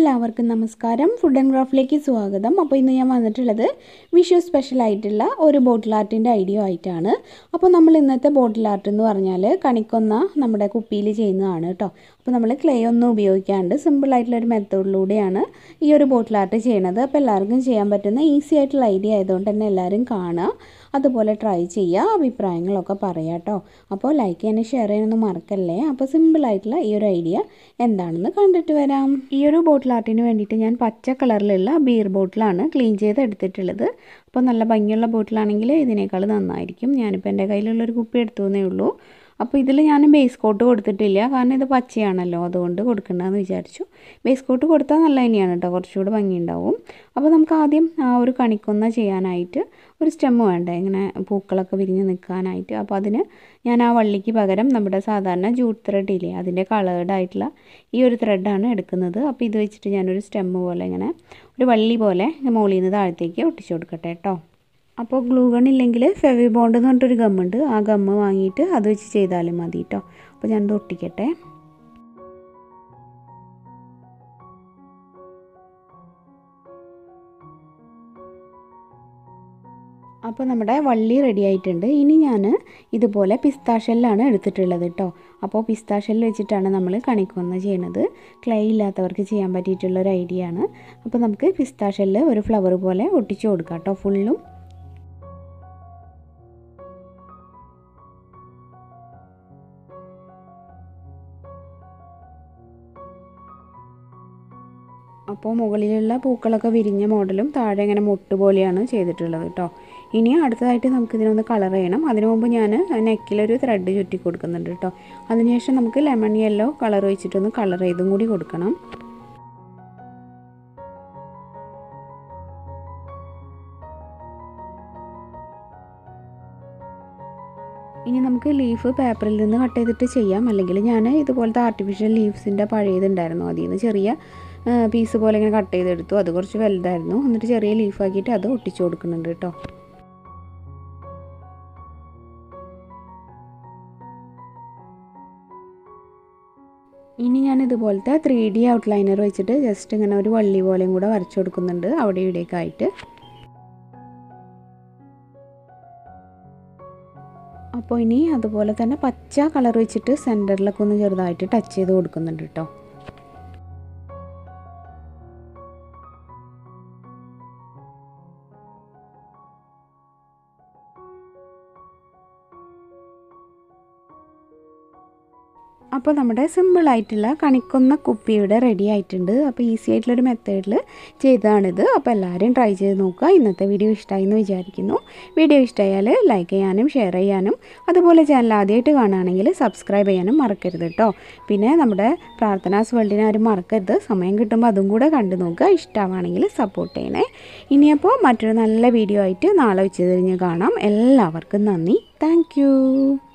എല്ലാവർക്കും നമസ്കാരം food and ക്രാഫ്റ്റിലേക്ക് സ്വാഗതം അപ്പോൾ ഇന്ന് ഞാൻ വന്നിട്ടുള്ളത് വിഷു സ്പെഷ്യൽ ആയിട്ടുള്ള ഒരു ബോട്ടിൽ ആർട്ടിൻ്റെ ഐഡിയ ആയിട്ടാണ് അപ്പോൾ നമ്മൾ ഇന്നത്തെ ബോട്ടിൽ ആർട്ട് എന്ന് പറഞ്ഞാൽ കണിക്കൊന്ന നമ്മുടെ കുപ്പിയിൽ ചെയ്യുന്നതാണ് കേട്ടോ അപ്പോൾ നമ്മൾ ക്ലേ ഒന്നും ഉപയോഗിക്കാണ്ട് സിമ്പിളായിട്ടുള്ള ഒരു മെത്തേഡിലൂടെയാണ് ഈ ഒരു ബോട്ടിൽ ആർട്ട് ചെയ്യണത് അപ്പോൾ എല്ലാവർക്കും ചെയ്യാൻ പറ്റുന്ന ഈസി ആയിട്ടുള്ള ഐഡിയ ആയതുകൊണ്ട് തന്നെ എല്ലാവരും കാണുക അതുപോലെ ട്രൈ ചെയ്യുക അഭിപ്രായങ്ങളൊക്കെ പറയാം കേട്ടോ അപ്പോൾ ലൈക്ക് ചെയ്യാനും ഷെയർ ചെയ്യാനൊന്നും മറക്കല്ലേ അപ്പോൾ സിമ്പിളായിട്ടുള്ള ഈ ഒരു ഐഡിയ എന്താണെന്ന് കണ്ടിട്ട് വരാം ഈ ഒരു ബോട്ടിൽ ആർട്ടിന് വേണ്ടിയിട്ട് ഞാൻ പച്ച കളറിലുള്ള ബീർ ബോട്ടിലാണ് ക്ലീൻ ചെയ്ത് എടുത്തിട്ടുള്ളത് അപ്പോൾ നല്ല ഭംഗിയുള്ള ബോട്ടിലാണെങ്കിൽ ഇതിനേക്കാൾ നന്നായിരിക്കും ഞാനിപ്പോൾ എൻ്റെ കയ്യിലുള്ളൊരു കുപ്പി എടുത്തു എന്നേ ഉള്ളൂ അപ്പോൾ ഇതിൽ ഞാൻ ബേസ് കോട്ട് കൊടുത്തിട്ടില്ല കാരണം ഇത് പച്ചയാണല്ലോ അതുകൊണ്ട് കൊടുക്കണ്ടെന്ന് വിചാരിച്ചു ബേസ് കോട്ട് കൊടുത്താൽ നല്ല തന്നെയാണ് കേട്ടോ കുറച്ചുകൂടെ ഭംഗിയുണ്ടാവും അപ്പോൾ നമുക്ക് ആദ്യം ആ ഒരു കണിക്കൊന്ന ചെയ്യാനായിട്ട് ഒരു സ്റ്റെമ്മ് വേണ്ടേ ഇങ്ങനെ പൂക്കളൊക്കെ വിരിഞ്ഞ് നിൽക്കാനായിട്ട് അപ്പോൾ അതിന് ഞാൻ ആ വള്ളിക്ക് പകരം നമ്മുടെ സാധാരണ ജൂട്ട് ത്രെഡ് ഇല്ലേ അതിൻ്റെ കളേർഡ് ആയിട്ടുള്ള ഈ ഒരു ത്രെഡാണ് എടുക്കുന്നത് അപ്പോൾ ഇത് വെച്ചിട്ട് ഞാനൊരു സ്റ്റെമ്മ് പോലെ ഇങ്ങനെ ഒരു വള്ളി പോലെ മുകളിൽ നിന്ന് താഴത്തേക്ക് ഒട്ടിച്ചു കൊടുക്കട്ടെ കേട്ടോ അപ്പോൾ ഗ്ലൂ ഗൺ ഇല്ലെങ്കിൽ ഫെവി ബോണ്ട് എന്ന് പറഞ്ഞിട്ടൊരു ഗമ്മുണ്ട് ആ ഗമ്മ് വാങ്ങിയിട്ട് അത് വെച്ച് ചെയ്താലും മതി കേട്ടോ അപ്പോൾ ഞാനത് ഒട്ടിക്കട്ടെ അപ്പോൾ നമ്മുടെ വള്ളി റെഡി ആയിട്ടുണ്ട് ഇനി ഞാൻ ഇതുപോലെ പിസ്താഷെല്ലാണ് എടുത്തിട്ടുള്ളത് കേട്ടോ അപ്പോൾ പിസ്താഷെല്ല് വെച്ചിട്ടാണ് നമ്മൾ കണിക്കൊന്ന ചെയ്യണത് ക്ലേ ഇല്ലാത്തവർക്ക് ചെയ്യാൻ പറ്റിയിട്ടുള്ള ഒരു ഐഡിയ ആണ് അപ്പോൾ നമുക്ക് പിസ്താഷെല്ല് ഒരു ഫ്ലവർ പോലെ ഒട്ടിച്ചു കൊടുക്കാം കേട്ടോ ഫുള്ളും അപ്പോൾ മുകളിലുള്ള പൂക്കളൊക്കെ വിരിഞ്ഞ മോഡലും താഴെ ഇങ്ങനെ മുട്ട് പോലെയാണ് ചെയ്തിട്ടുള്ളത് കേട്ടോ ഇനി അടുത്തതായിട്ട് നമുക്ക് ഇതിനൊന്ന് കളർ ചെയ്യണം അതിനു മുമ്പ് ഞാൻ നെക്കിലൊരു ത്രെഡ് ചുറ്റി കൊടുക്കുന്നുണ്ട് കേട്ടോ അതിനുശേഷം നമുക്ക് ലെമൺ യെല്ലോ കളർ വെച്ചിട്ടൊന്ന് കളർ ചെയ്തും കൂടി കൊടുക്കണം ഇനി നമുക്ക് ലീഫ് പേപ്പറിൽ നിന്ന് കട്ട് ചെയ്തിട്ട് ചെയ്യാം അല്ലെങ്കിൽ ഞാൻ ഇതുപോലത്തെ ആർട്ടിഫിഷ്യൽ ലീവ്സിൻ്റെ പഴയതുണ്ടായിരുന്നു അതിൽ നിന്ന് ചെറിയ പീസ് പോലെ ഇങ്ങനെ കട്ട് ചെയ്തെടുത്തു അത് കുറച്ച് വലുതായിരുന്നു എന്നിട്ട് ചെറിയ ലീഫാക്കിയിട്ട് അത് ഒട്ടിച്ചു കൊടുക്കുന്നുണ്ട് കേട്ടോ ഇനി ഞാൻ ഇതുപോലത്തെ ത്രീ ഡി ഔട്ട്ലൈനർ വെച്ചിട്ട് ജസ്റ്റ് ഇങ്ങനെ ഒരു വള്ളി പോലെയും കൂടെ വരച്ചു കൊടുക്കുന്നുണ്ട് അവിടെ ഇവിടെയൊക്കെ ആയിട്ട് അപ്പോൾ ഇനി അതുപോലെ തന്നെ പച്ച കളർ വെച്ചിട്ട് സെൻറ്ററിലൊക്കെ ഒന്ന് ചെറുതായിട്ട് ടച്ച് ചെയ്ത് കൊടുക്കുന്നുണ്ട് കേട്ടോ അപ്പോൾ നമ്മുടെ സിമ്പിളായിട്ടുള്ള കണിക്കൊന്ന കുപ്പിയുടെ റെഡി ആയിട്ടുണ്ട് അപ്പോൾ ഈസി ആയിട്ടുള്ളൊരു മെത്തേഡിൽ ചെയ്തതാണിത് അപ്പോൾ എല്ലാവരും ട്രൈ ചെയ്ത് നോക്കുക ഇന്നത്തെ വീഡിയോ ഇഷ്ടമായി എന്ന് വിചാരിക്കുന്നു വീഡിയോ ഇഷ്ടമായാൽ ലൈക്ക് ചെയ്യാനും ഷെയർ ചെയ്യാനും അതുപോലെ ചാനൽ ആദ്യമായിട്ട് കാണുകയാണെങ്കിൽ സബ്സ്ക്രൈബ് ചെയ്യാനും മറക്കരുത് കേട്ടോ പിന്നെ നമ്മുടെ പ്രാർത്ഥനാസ് വേൾഡിനെ ആരും മറക്കരുത് സമയം കിട്ടുമ്പോൾ അതും കൂടെ കണ്ടു നോക്കുക ഇഷ്ടമാണെങ്കിൽ സപ്പോർട്ട് ചെയ്യണേ ഇനിയപ്പോൾ മറ്റൊരു നല്ല വീഡിയോ ആയിട്ട് നാളെ ഉച്ചതിരിഞ്ഞ് കാണാം എല്ലാവർക്കും നന്ദി താങ്ക്